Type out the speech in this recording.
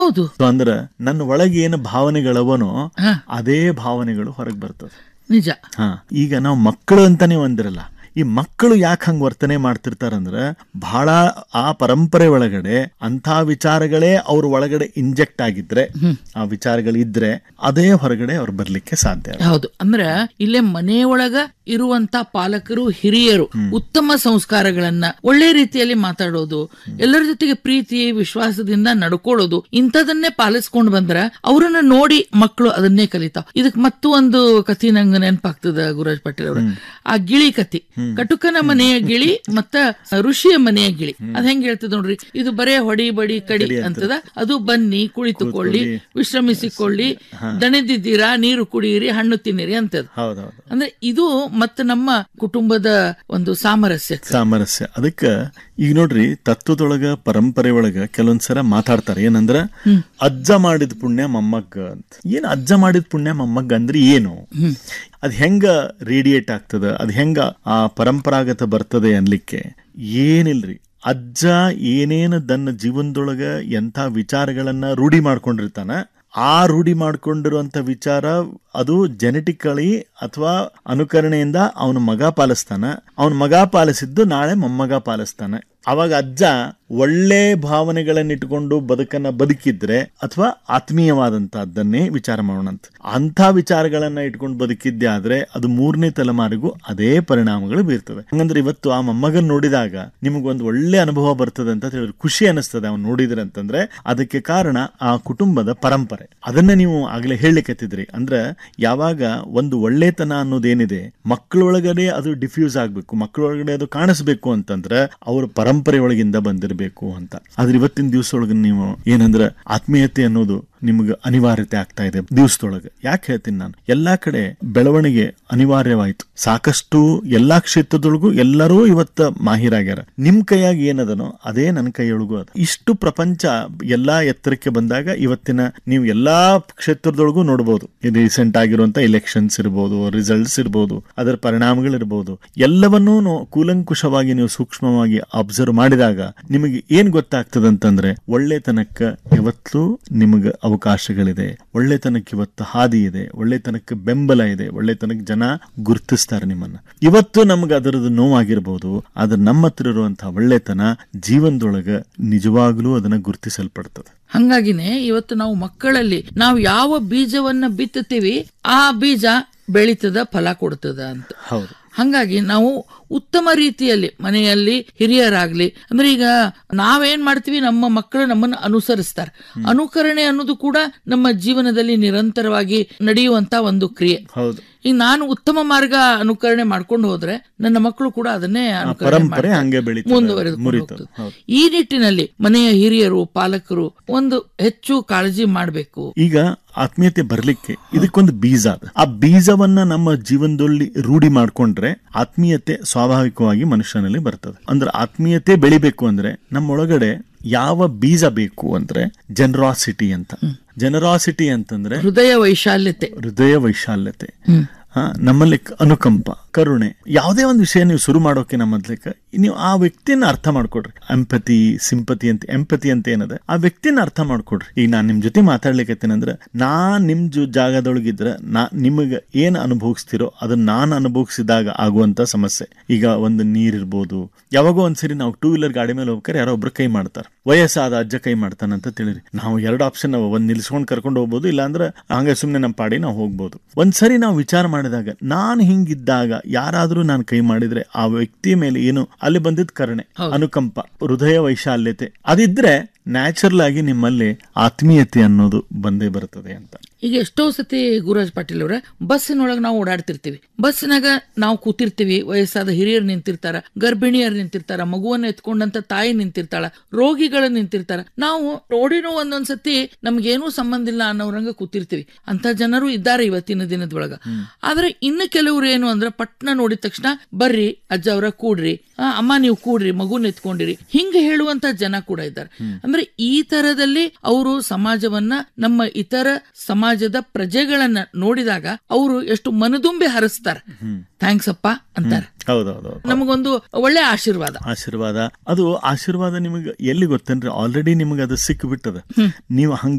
ಹೌದು So ಅಂದ್ರ ನನ್ನ ಒಳಗೆ ಏನು ಭಾವನೆಗಳವನೋ ಹಾ. ಅದೇ ಭಾವನೆಗಳು ಹೊರಗೆ ಬರ್ತದೆ ನಿಜ ಹಾ ಈಗ ನಾವು ಮಕ್ಕಳು ಅಂತಾನೆ ಒಂದಿರಲ್ಲ ಈ ಮಕ್ಕಳು ಯಾಕೆ ಹಂಗ ವರ್ತನೆ ಮಾಡ್ತಿರ್ತಾರಂದ್ರ ಬಹಳ ಆ ಪರಂಪರೆ ಒಳಗಡೆ ಅಂತ ವಿಚಾರಗಳೇ ಅವ್ರ ಒಳಗಡೆ ಇಂಜೆಕ್ಟ್ ಆಗಿದ್ರೆ ಆ ವಿಚಾರಗಳಿದ್ರೆ ಅದೇ ಹೊರಗಡೆ ಅವ್ರು ಬರ್ಲಿಕ್ಕೆ ಸಾಧ್ಯ ಹೌದು ಅಂದ್ರ ಇಲ್ಲೇ ಮನೆಯೊಳಗ ಇರುವಂತ ಪಾಲಕರು ಹಿರಿಯರು ಉತ್ತಮ ಸಂಸ್ಕಾರಗಳನ್ನ ಒಳ್ಳೆ ರೀತಿಯಲ್ಲಿ ಮಾತಾಡೋದು ಎಲ್ಲರ ಜೊತೆಗೆ ಪ್ರೀತಿ ವಿಶ್ವಾಸದಿಂದ ನಡ್ಕೊಳ್ಳೋದು ಇಂಥದನ್ನೇ ಪಾಲಿಸ್ಕೊಂಡ್ ಬಂದ್ರ ಅವ್ರನ್ನ ನೋಡಿ ಮಕ್ಕಳು ಅದನ್ನೇ ಕಲಿತಾವ್ ಇದಕ್ ಮತ್ತೂ ಒಂದು ಕಥಿ ನಂಗೆ ನೆನಪಾಗ್ತದ ಗುರುರಾಜ್ ಪಾಟೀಲ್ ಅವ್ರ ಆ ಗಿಳಿ ಕಥಿ ಕಟುಕನ ಮನೆಯ ಗಿಳಿ ಮತ್ತ ಋಷಿಯ ಮನೆಯ ಗಿಳಿ ಅದ್ ಹೆಂಗ್ ಹೇಳ್ತದ ನೋಡ್ರಿ ಇದು ಬರೇ ಹೊಡಿ ಬಡಿ ಕಡಿ ಅಂತದ ಅದು ಬನ್ನಿ ಕುಳಿತುಕೊಳ್ಳಿ ವಿಶ್ರಮಿಸಿಕೊಳ್ಳಿ ದಣಿದಿದ್ದೀರಾ ನೀರು ಕುಡಿಯಿರಿ ಹಣ್ಣು ತಿನ್ನಿರಿ ಅಂತದ ಹೌದೌದು ಅಂದ್ರೆ ಇದು ಮತ್ತೆ ನಮ್ಮ ಕುಟುಂಬದ ಒಂದು ಸಾಮರಸ್ಯ ಸಾಮರಸ್ಯ ಅದಕ್ಕ ಈಗ ನೋಡ್ರಿ ತತ್ವದೊಳಗ ಪರಂಪರೆ ಒಳಗ ಕೆಲವೊಂದ್ಸಲ ಮಾತಾಡ್ತಾರೆ ಏನಂದ್ರ ಅಜ್ಜ ಮಾಡಿದ ಪುಣ್ಯ ಮೊಮ್ಮಗ್ಗ ಅಂತ ಏನ್ ಅಜ್ಜ ಮಾಡಿದ ಪುಣ್ಯ ಮೊಮ್ಮಗ್ಗ ಅಂದ್ರೆ ಏನು ಅದ್ ಹೆಂಗ ರೇಡಿಯೇಟ್ ಆಗ್ತದ ಅದ್ ಹೆಂಗ ಆ ಪರಂಪರಾಗತ ಬರ್ತದೆ ಅನ್ಲಿಕ್ಕೆ ಏನಿಲ್ರಿ ಅಜ್ಜ ಏನೇನು ತನ್ನ ಜೀವನದೊಳಗ ಎಂಥ ವಿಚಾರಗಳನ್ನ ರೂಢಿ ಮಾಡ್ಕೊಂಡಿರ್ತಾನ ಆ ರೂಢಿ ಮಾಡ್ಕೊಂಡಿರುವಂತ ವಿಚಾರ ಅದು ಜೆನೆಟಿಕಲಿ ಅಥವಾ ಅನುಕರಣೆಯಿಂದ ಅವನ ಮಗ ಪಾಲಿಸ್ತಾನ ಅವನ ಮಗ ಪಾಲಿಸಿದ್ದು ನಾಳೆ ಮೊಮ್ಮಗ ಪಾಲಿಸ್ತಾನೆ ಅವಾಗ ಅಜ್ಜ ಒಳ್ಳೆ ಭಾವನೆಗಳನ್ನ ಇಟ್ಕೊಂಡು ಬದುಕನ್ನ ಬದುಕಿದ್ರೆ ಅಥವಾ ಆತ್ಮೀಯವಾದಂತಹದ್ದನ್ನೇ ವಿಚಾರ ಮಾಡೋಣ ಅಂತ ಅಂಥ ವಿಚಾರಗಳನ್ನ ಇಟ್ಕೊಂಡು ಬದುಕಿದ್ದೆ ಆದ್ರೆ ಅದು ಮೂರನೇ ತಲೆಮಾರಿಗೂ ಅದೇ ಪರಿಣಾಮಗಳು ಬೀರ್ತದೆ ಹಂಗಂದ್ರೆ ಇವತ್ತು ಆ ಮೊಮ್ಮಗನ್ ನೋಡಿದಾಗ ನಿಮಗೊಂದು ಒಳ್ಳೆ ಅನುಭವ ಬರ್ತದೆ ಅಂತ ಹೇಳಿದ್ರೆ ಖುಷಿ ಅನಿಸ್ತದೆ ಅವ್ನು ನೋಡಿದ್ರೆ ಅಂತಂದ್ರೆ ಅದಕ್ಕೆ ಕಾರಣ ಆ ಕುಟುಂಬದ ಪರಂಪರೆ ಅದನ್ನ ನೀವು ಆಗ್ಲೇ ಹೇಳಲಿಕ್ಕತ್ತಿದ್ರಿ ಅಂದ್ರೆ ಯಾವಾಗ ಒಂದು ಒಳ್ಳೆತನ ಅನ್ನೋದೇನಿದೆ ಮಕ್ಕಳೊಳಗಡೆ ಅದು ಡಿಫ್ಯೂಸ್ ಆಗ್ಬೇಕು ಮಕ್ಕಳೊಳಗಡೆ ಅದು ಕಾಣಿಸ್ಬೇಕು ಅಂತಂದ್ರೆ ಅವ್ರ ಪರಂಪರೆ ಒಳಗಿಂದ ಬಂದಿರಬೇಕು ಅಂತ ಆದ್ರೆ ಇವತ್ತಿನ ದಿವಸ ಒಳಗೆ ನೀವು ಏನಂದ್ರೆ ಆತ್ಮೀಯತೆ ಅನ್ನೋದು ನಿಮ್ಗೆ ಅನಿವಾರ್ಯತೆ ಆಗ್ತಾ ಇದೆ ದಿವಸದೊಳಗೆ ಯಾಕೆ ಹೇಳ್ತೀನಿ ನಾನು ಎಲ್ಲಾ ಕಡೆ ಬೆಳವಣಿಗೆ ಅನಿವಾರ್ಯವಾಯ್ತು ಸಾಕಷ್ಟು ಎಲ್ಲಾ ಕ್ಷೇತ್ರದೊಳಗೂ ಎಲ್ಲರೂ ಇವತ್ತ ಮಾಹಿರಾಗ್ಯಾರ ನಿಮ್ ಕೈಯಾಗಿ ಏನದನೋ ಅದೇ ನನ್ನ ಕೈಯೊಳಗೂ ಅದ ಇಷ್ಟು ಪ್ರಪಂಚ ಎಲ್ಲಾ ಎತ್ತರಕ್ಕೆ ಬಂದಾಗ ಇವತ್ತಿನ ನೀವು ಎಲ್ಲಾ ಕ್ಷೇತ್ರದೊಳಗೂ ನೋಡಬಹುದು ರೀಸೆಂಟ್ ಆಗಿರುವಂತ ಎಲೆಕ್ಷನ್ಸ್ ಇರ್ಬೋದು ರಿಸಲ್ಟ್ಸ್ ಇರ್ಬೋದು ಅದರ ಪರಿಣಾಮಗಳಿರ್ಬೋದು ಎಲ್ಲವನ್ನೂ ನೋ- ಕೂಲಂಕುಷವಾಗಿ ನೀವು ಸೂಕ್ಷ್ಮವಾಗಿ ಅಬ್ಸರ್ವ್ ಮಾಡಿದಾಗ ನಿಮಗೆ ಏನ್ ಗೊತ್ತಾಗ್ತದಂತಂದ್ರೆ ಒಳ್ಳೆತನಕ್ಕ ಇವತ್ತು ನಿಮಗೆ ಅವಕಾಶಗಳಿದೆ ಒಳ್ಳೆತನಕ್ಕೆ ಇವತ್ತು ಹಾದಿ ಇದೆ ಒಳ್ಳೆತನಕ್ಕೆ ಬೆಂಬಲ ಇದೆ ಒಳ್ಳೆತನಕ್ಕೆ ಜನ ಗುರುತಿಸ್ತಾರೆ ನಿಮ್ಮನ್ನ ಇವತ್ತು ನಮ್ಗೆ ಅದರದ್ದು ನೋವಾಗಿರ್ಬೋದು ಆದ್ರೆ ನಮ್ಮ ಹತ್ರ ಇರುವಂತಹ ಒಳ್ಳೆತನ ಜೀವನದೊಳಗ ನಿಜವಾಗ್ಲೂ ಅದನ್ನ ಗುರುತಿಸಲ್ಪಡ್ತದೆ ಹಂಗಾಗಿನೇ ಇವತ್ತು ನಾವು ಮಕ್ಕಳಲ್ಲಿ ನಾವು ಯಾವ ಬೀಜವನ್ನ ಬಿತ್ತುತ್ತೀವಿ ಆ ಬೀಜ ಬೆಳೀತದ ಫಲ ಕೊಡ್ತದ ಅಂತ ಹೌದು ಹಂಗಾಗಿ ನಾವು ಉತ್ತಮ ರೀತಿಯಲ್ಲಿ ಮನೆಯಲ್ಲಿ ಹಿರಿಯರಾಗ್ಲಿ ಅಂದ್ರೆ ಈಗ ನಾವೇನ್ ಮಾಡ್ತೀವಿ ನಮ್ಮ ಮಕ್ಕಳು ನಮ್ಮನ್ನ ಅನುಸರಿಸ್ತಾರೆ ಅನುಕರಣೆ ಅನ್ನೋದು ಕೂಡ ನಮ್ಮ ಜೀವನದಲ್ಲಿ ನಿರಂತರವಾಗಿ ನಡೆಯುವಂತ ಒಂದು ಕ್ರಿಯೆ ಹೌದು ಈಗ ನಾನು ಉತ್ತಮ ಮಾರ್ಗ ಅನುಕರಣೆ ಮಾಡ್ಕೊಂಡು ಹೋದ್ರೆ ನನ್ನ ಮಕ್ಕಳು ಕೂಡ ಅದನ್ನೇ ಅನುಕರಣೆ ಪರಂಪರೆ ಮಾಡ್ತಾರೆ. ಹಂಗೆ ಬೆಳೀತದೆ, ಮುಂದುವರೆದುಕೊಂಡು ಮುರಿತದೆ. ಹೋಗ್ತದೆ. ಹೌದು. ಈ ನಿಟ್ಟಿನಲ್ಲಿ ಮನೆಯ ಹಿರಿಯರು ಪಾಲಕರು ಒಂದು ಹೆಚ್ಚು ಕಾಳಜಿ ಮಾಡಬೇಕು ಈಗ ಆತ್ಮೀಯತೆ ಬರ್ಲಿಕ್ಕೆ ಇದಕ್ಕೊಂದು ಬೀಜ ಅದ ಆ ಬೀಜವನ್ನ ನಮ್ಮ ಜೀವನದಲ್ಲಿ ರೂಢಿ ಮಾಡ್ಕೊಂಡ್ರೆ ಆತ್ಮೀಯತೆ ಸ್ವಾಭಾವಿಕವಾಗಿ ಮನುಷ್ಯನಲ್ಲಿ ಬರ್ತದೆ ಅಂದ್ರೆ ಆತ್ಮೀಯತೆ ಬೆಳಿಬೇಕು ಅಂದ್ರೆ ನಮ್ಮೊಳಗಡೆ ಯಾವ ಬೀಜ ಬೇಕು ಅಂದ್ರೆ ಜನರಾಸಿಟಿ ಅಂತ ಜನರಾಸಿಟಿ ಅಂತಂದ್ರೆ ಹೃದಯ ವೈಶಾಲ್ಯತೆ ಹೃದಯ ವೈಶಾಲ್ಯತೆ ಹಾ, ನಮ್ಮಲ್ಲಿ ಕ- ಅನುಕಂಪ ಕರುಣೆ ಯಾವುದೇ ಒಂದು ವಿಷಯ ನೀವು ಶುರು ಮಾಡೋಕೆ ನಮ್ಮದ್ಲಿಕ್ಕೆ ನೀವು ಆ ವ್ಯಕ್ತಿಯನ್ನ ಅರ್ಥ ಮಾಡ್ಕೊಡ್ರಿ ಎಂಪತಿ ಸಿಂಪತಿ ಅಂತ ಎಂಪತಿ ಅಂತ ಏನದ ಆ ವ್ಯಕ್ತಿನ ಅರ್ಥ ಮಾಡ್ಕೊಡ್ರಿ ಈಗ ನಾನ್ ನಿಮ್ ಜೊತೆ ಮಾತಾಡ್ಲಿಕ್ಕತ್ತೇನಂದ್ರ ನಾ ನಿಮ್ ಜೊ ಜಾಗದೊಳಗಿದ್ರ ನಾ ನಿಮಗೆ ಏನ್ ಅನುಭವಿಸ್ತಿರೋ ಅದನ್ನ ನಾನು ಅನುಭವಿಸಿದಾಗ ಆಗುವಂತ ಸಮಸ್ಯೆ ಈಗ ಒಂದು ನೀರಿರ್ಬೋದು ಯಾವಾಗೋ ಒಂದ್ಸರಿ ನಾವು ಟೂ ವೀಲರ್ ಗಾಡಿ ಮೇಲೆ ಹೋಗ್ಬೇಕಾರೆ ಯಾರೋ ಒಬ್ರು ಕೈ ಮಾಡ್ತಾರೆ ವಯಸ್ಸಾದ ಅಜ್ಜ ಕೈ ಮಾಡ್ತಾನಂತ ತಿಳಿರಿ ನಾವು ಎರಡು ಆಪ್ಷನ್ ಒಂದ್ ನಿಲ್ಸ್ಕೊಂಡ್ ಕರ್ಕೊಂಡು ಹೋಗ್ಬೋದು ಇಲ್ಲಾಂದ್ರೆ ಹಂಗೆ ಸುಮ್ನೆ ನಮ್ಮ ಪಾಡಿ ನಾವು ಹೋಗ್ಬೋದು ಒಂದ್ಸರಿ ನಾವು ವಿಚಾರ ಮಾಡಿದಾಗ ನಾನು ಹಿಂಗಿದ್ದಾಗ ಯಾರಾದ್ರೂ ನಾನು ಕೈ ಮಾಡಿದ್ರೆ ಆ ವ್ಯಕ್ತಿಯ ಮೇಲೆ ಏನು ಅಲ್ಲಿ ಬಂದಿದ್ ಕರುಣೆ ಅನುಕಂಪ ಹೃದಯ ವೈಶಾಲ್ಯತೆ ಅದಿದ್ರೆ ನ್ಯಾಚುರಲ್ ಆಗಿ ನಿಮ್ಮಲ್ಲಿ ಆತ್ಮೀಯತೆ ಅನ್ನೋದು ಬಂದೇ ಬರ್ತದೆ ಅಂತ ಈಗ ಎಷ್ಟೋ ಸತಿ ಗುರುರಾಜ್ ಪಾಟೀಲ್ ಅವರ ಬಸ್ಸಿನೊಳಗೆ ನಾವು ಓಡಾಡ್ತಿರ್ತೀವಿ ಬಸ್ಸಿನಾಗ ನಾವು ಕೂತಿರ್ತೀವಿ ವಯಸ್ಸಾದ ಹಿರಿಯರು ನಿಂತಿರ್ತಾರ ಗರ್ಭಿಣಿಯರು ನಿಂತಿರ್ತಾರ ಮಗುವನ್ನ ಎತ್ಕೊಂಡಂತ ತಾಯಿ ನಿಂತಿರ್ತಾಳ ರೋಗಿಗಳು ನಿಂತಿರ್ತಾರ ನಾವು ನೋಡಿನೂ ಒಂದೊಂದ್ಸತಿ ನಮ್ಗೇನೂ ಸಂಬಂಧ ಇಲ್ಲ ಅನ್ನೋರಂಗ ಕೂತಿರ್ತೀವಿ ಅಂತ ಜನರು ಇದ್ದಾರೆ ಇವತ್ತಿನ ದಿನದೊಳಗ ಆದ್ರೆ ಇನ್ನು ಕೆಲವರು ಏನು ಅಂದ್ರೆ ಪಟ್ನ ನೋಡಿದ ತಕ್ಷಣ ಬರ್ರಿ ಅಜ್ಜ ಅವರ ಕೂಡ್ರಿ ಆ, ಅಮ್ಮ ನೀವು ಕೂಡ್ರಿ ಮಗುನ ಎತ್ಕೊಂಡಿರಿ ಹಿಂಗ ಹೇಳುವಂತ ಜನ ಕೂಡ ಇದ್ದಾರೆ ಅಂದ್ರೆ ಅಂದ್ರೆ ಈ ತರದಲ್ಲಿ ಅವರು ಸಮಾಜವನ್ನ ನಮ್ಮ ಇತರ ಸಮಾಜದ ಪ್ರಜೆಗಳನ್ನ ನೋಡಿದಾಗ ಅವರು ಎಷ್ಟು ಮನದುಂಬಿ ಹರಿಸ್ತಾರ ಥ್ಯಾಂಕ್ಸ್ ಅಪ್ಪ ಅಂತಾರ ಹೌದೌದು ನಮಗೊಂದು ಒಳ್ಳೆ ಆಶೀರ್ವಾದ ಆಶೀರ್ವಾದ ಅದು ಆಶೀರ್ವಾದ ನಿಮಗೆ ಎಲ್ಲಿ ಗೊತ್ತೇನ್ರಿ ಆಲ್ರೆಡಿ ನಿಮಗೆ ಅದು ಸಿಕ್ಬಿಟ್ಟದ ನೀವು ಹಂಗ